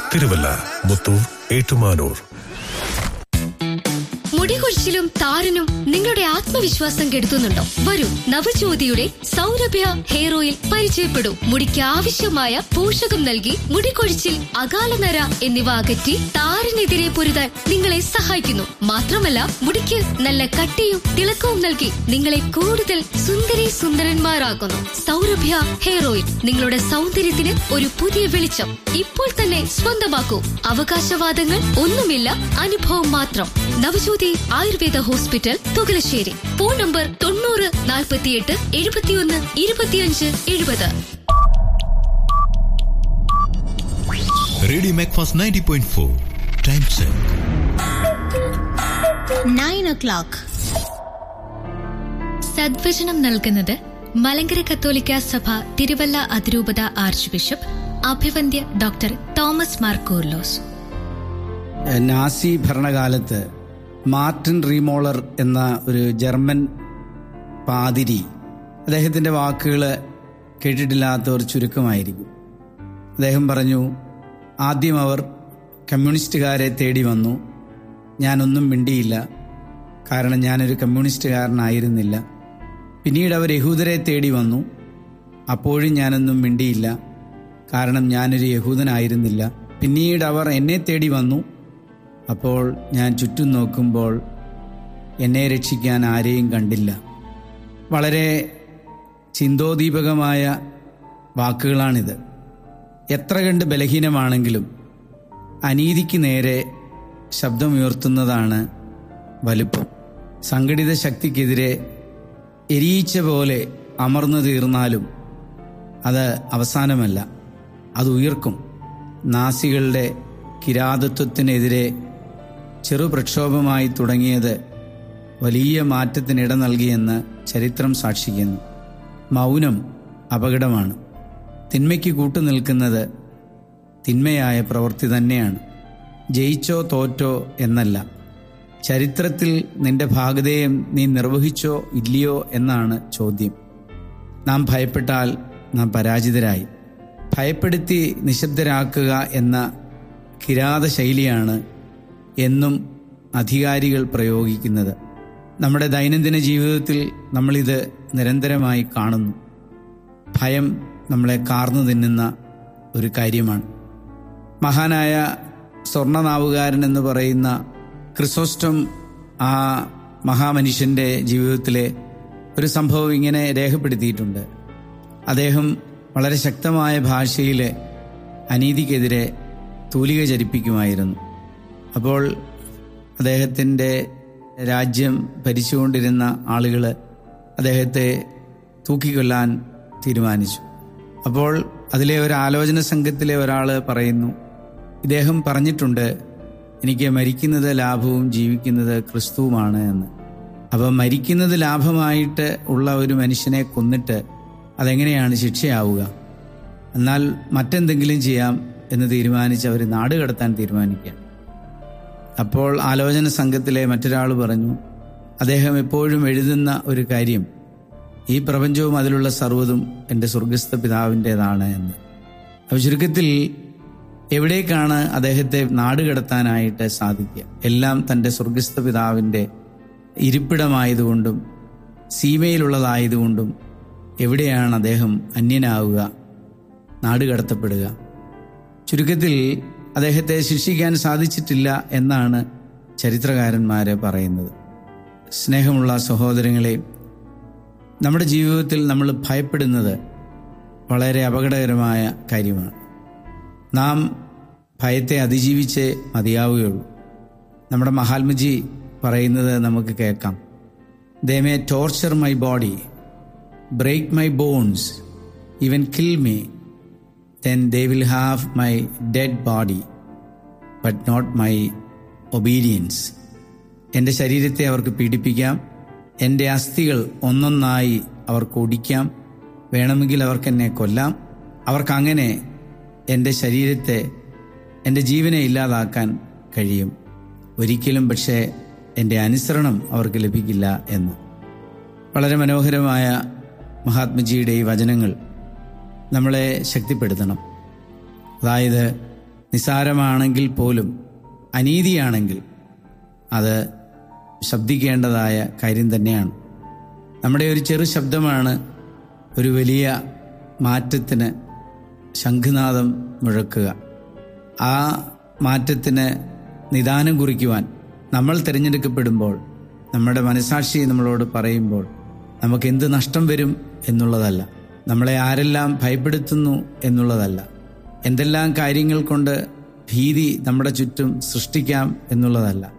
തിരുവല്ല മുത്തൂർ ഏറ്റുമാനൂർ മുടികൊഴിച്ചിലും താരനും നിങ്ങളുടെ ആത്മവിശ്വാസം കെടുത്തുന്നുണ്ടോ വരൂ നവജ്യോതിയുടെ സൗരഭ്യ ഹെയർ ഓയിൽ പരിചയപ്പെടൂ മുടിക്ക് ആവശ്യമായ പോഷകം നൽകി മുടികൊഴിച്ചിൽ അകാലനര എന്നിവ അകറ്റി താരനെതിരെ പൊരുതാൻ നിങ്ങളെ സഹായിക്കുന്നു മാത്രമല്ല മുടിക്ക് നല്ല കട്ടിയും തിളക്കവും നൽകി നിങ്ങളെ കൂടുതൽ സുന്ദരി സുന്ദരന്മാരാക്കുന്നു സൗരഭ്യ ഹെയർ ഓയിൽ നിങ്ങളുടെ സൗന്ദര്യത്തിന് ഒരു പുതിയ വെളിച്ചം ഇപ്പോൾ തന്നെ സ്വന്തമാക്കൂ അവകാശവാദങ്ങൾ ഒന്നുമില്ല അനുഭവം മാത്രം Navajyothi Ayurveda hospital Thukalassery phone number തൊണ്ണൂറ് നാൽപ്പത്തിയെട്ട് എഴുപത്തിയൊന്ന് ഇരുപത്തിയഞ്ച് എഴുപത് radio Macfast ninety point four time check nine o'clock സദ്വചനം നൽകുന്നത് മലങ്കര കത്തോലിക്ക സഭ തിരുവല്ല അതിരൂപത ആർച്ച് ബിഷപ്പ് അഭിവന്ദ്യ doctor Thomas Mar Koorilos Nazi ഭരണകാലത്ത് മാർട്ടിൻ റീമോളർ എന്ന ഒരു ജർമ്മൻ പാതിരി അദ്ദേഹത്തിൻ്റെ വാക്കുകൾ കേട്ടിട്ടില്ലാത്തവർ ചുരുക്കമായിരിക്കും അദ്ദേഹം പറഞ്ഞു ആദ്യം അവർ കമ്മ്യൂണിസ്റ്റുകാരെ തേടി വന്നു ഞാനൊന്നും മിണ്ടിയില്ല കാരണം ഞാനൊരു കമ്മ്യൂണിസ്റ്റുകാരനായിരുന്നില്ല പിന്നീട് അവർ യഹൂദരെ തേടി വന്നു അപ്പോഴും ഞാനൊന്നും മിണ്ടിയില്ല കാരണം ഞാനൊരു യഹൂദനായിരുന്നില്ല പിന്നീട് അവർ എന്നെ തേടി വന്നു അപ്പോൾ ഞാൻ ചുറ്റും നോക്കുമ്പോൾ എന്നെ രക്ഷിക്കാൻ ആരെയും കണ്ടില്ല വളരെ ചിന്തോദീപകമായ വാക്കുകളാണിത് എത്ര കണ്ട് ബലഹീനമാണെങ്കിലും അനീതിക്ക് നേരെ ശബ്ദമുയർത്തുന്നതാണ് വലുപ്പം സംഘടിത ശക്തിക്കെതിരെ എരിയിച്ച പോലെ അമർന്നു തീർന്നാലും അത് അവസാനമല്ല അത് ഉയർക്കും നാസികളുടെ കിരാതത്വത്തിനെതിരെ ചെറുപ്രക്ഷോഭമായി തുടങ്ങിയത് വലിയ മാറ്റത്തിനിട നൽകിയെന്ന് ചരിത്രം സാക്ഷിക്കുന്നു മൗനം അപകടമാണ് തിന്മയ്ക്ക് കൂട്ടുനിൽക്കുന്നത് തിന്മയായ പ്രവൃത്തി തന്നെയാണ് ജയിച്ചോ തോറ്റോ എന്നല്ല ചരിത്രത്തിൽ നിന്റെ ഭാഗതയും നീ നിർവഹിച്ചോ ഇല്ലയോ എന്നാണ് ചോദ്യം നാം ഭയപ്പെട്ടാൽ നാം പരാജിതരായി ഭയപ്പെടുത്തി നിശബ്ദരാക്കുക എന്ന കിരാത ശൈലിയാണ് എന്നും അധികാരികൾ പ്രയോഗിക്കുന്നത് നമ്മുടെ ദൈനംദിന ജീവിതത്തിൽ നമ്മളിത് നിരന്തരമായി കാണുന്നു ഭയം നമ്മളെ കാർന്നു തിന്നുന്ന ഒരു കാര്യമാണ് മഹാനായ സ്വർണനാവുകാരൻ എന്ന് പറയുന്ന ക്രിസോസ്റ്റം ആ മഹാമനുഷ്യൻ്റെ ജീവിതത്തിലെ ഒരു സംഭവം ഇങ്ങനെ രേഖപ്പെടുത്തിയിട്ടുണ്ട് അദ്ദേഹം വളരെ ശക്തമായ ഭാഷയിൽ അനീതിക്കെതിരെ തൂലിക ചരിപ്പിക്കുമായിരുന്നു അപ്പോൾ അദ്ദേഹത്തിൻ്റെ രാജ്യം ഭരിച്ചുകൊണ്ടിരുന്ന ആളുകൾ അദ്ദേഹത്തെ തൂക്കിക്കൊല്ലാൻ തീരുമാനിച്ചു അപ്പോൾ അതിലെ ഒരു ആലോചന സംഘത്തിലെ ഒരാൾ പറയുന്നു ഇദ്ദേഹം പറഞ്ഞിട്ടുണ്ട് എനിക്ക് മരിക്കുന്നത് ലാഭവും ജീവിക്കുന്നത് ക്രിസ്തുവുമാണ് എന്ന് അപ്പം മരിക്കുന്നത് ലാഭമായിട്ട് ഉള്ള ഒരു മനുഷ്യനെ കൊന്നിട്ട് അതെങ്ങനെയാണ് ശിക്ഷയാവുക എന്നാൽ മറ്റെന്തെങ്കിലും ചെയ്യാം എന്ന് തീരുമാനിച്ച് അവർ നാട് കടത്താൻ തീരുമാനിക്കുകയാണ് അപ്പോൾ ആലോചന സംഘത്തിലെ മറ്റൊരാൾ പറഞ്ഞു അദ്ദേഹം എപ്പോഴും എഴുതുന്ന ഒരു കാര്യം ഈ പ്രപഞ്ചവും അതിലുള്ള സർവ്വതും എൻ്റെ സ്വർഗസ്ഥ പിതാവിൻ്റെതാണ് എന്ന് അപ്പോൾ ചുരുക്കത്തിൽ എവിടേക്കാണ് അദ്ദേഹത്തെ നാട് കടത്താനായിട്ട് സാധിക്കുക എല്ലാം തൻ്റെ സ്വർഗസ്ഥ പിതാവിൻ്റെ ഇരിപ്പിടമായതുകൊണ്ടും സീമയിലുള്ളതായതുകൊണ്ടും എവിടെയാണ് അദ്ദേഹം അന്യനാവുക നാട് കടത്തപ്പെടുക ചുരുക്കത്തിൽ അദ്ദേഹത്തെ ശിക്ഷിക്കാൻ സാധിച്ചിട്ടില്ല എന്നാണ് ചരിത്രകാരന്മാർ പറയുന്നത് സ്നേഹമുള്ള സഹോദരങ്ങളെ നമ്മുടെ ജീവിതത്തിൽ നമ്മൾ ഭയപ്പെടുന്നത് വളരെ അപകടകരമായ കാര്യമാണ് നാം ഭയത്തെ അതിജീവിച്ച് മതിയാവുകയുള്ളൂ നമ്മുടെ മഹാത്മജി പറയുന്നത് നമുക്ക് കേൾക്കാം they may torture my body break my bones even kill me then they will have my dead body, but not my obedience. എൻ്റെ ശരീരത്തെ അവർക്ക് പീഡിപ്പിക്കാം എൻ്റെ അസ്ഥികൾ ഒന്നൊന്നായി അവർക്ക് ഒടിക്കാം വേണമെങ്കിൽ അവർക്ക് എന്നെ കൊല്ലാം അവർക്കങ്ങനെ എൻ്റെ ശരീരത്തെ എൻ്റെ ജീവനെ ഇല്ലാതാക്കാൻ കഴിയും ഒരിക്കലും പക്ഷേ എൻ്റെ അനുസരണം അവർക്ക് ലഭിക്കില്ല എന്ന് വളരെ മനോഹരമായ മഹാത്മജിയുടെ ഈ വചനങ്ങൾ നമ്മളെ ശക്തിപ്പെടുത്തണം അതായത് നിസാരമാണെങ്കിൽ പോലും അനീതിയാണെങ്കിൽ അത് ശബ്ദിക്കേണ്ടതായ കാര്യം തന്നെയാണ് നമ്മുടെ ഒരു ചെറു ശബ്ദമാണ് ഒരു വലിയ മാറ്റത്തിന് ശംഖുനാദം മുഴക്കുക ആ മാറ്റത്തിന് നിദാനം കുറിക്കുവാൻ നമ്മൾ തിരഞ്ഞെടുക്കപ്പെടുമ്പോൾ നമ്മുടെ മനസാക്ഷി നമ്മളോട് പറയുമ്പോൾ നമുക്ക് എന്ത് നഷ്ടം വരും എന്നുള്ളതല്ല നമ്മളെ ആരെല്ലാം ഭയപ്പെടുത്തുന്നു എന്നുള്ളതല്ല എന്തെല്ലാം കാര്യങ്ങൾ കൊണ്ട് ഭീതി നമ്മുടെ ചുറ്റും സൃഷ്ടിക്കാം എന്നുള്ളതല്ല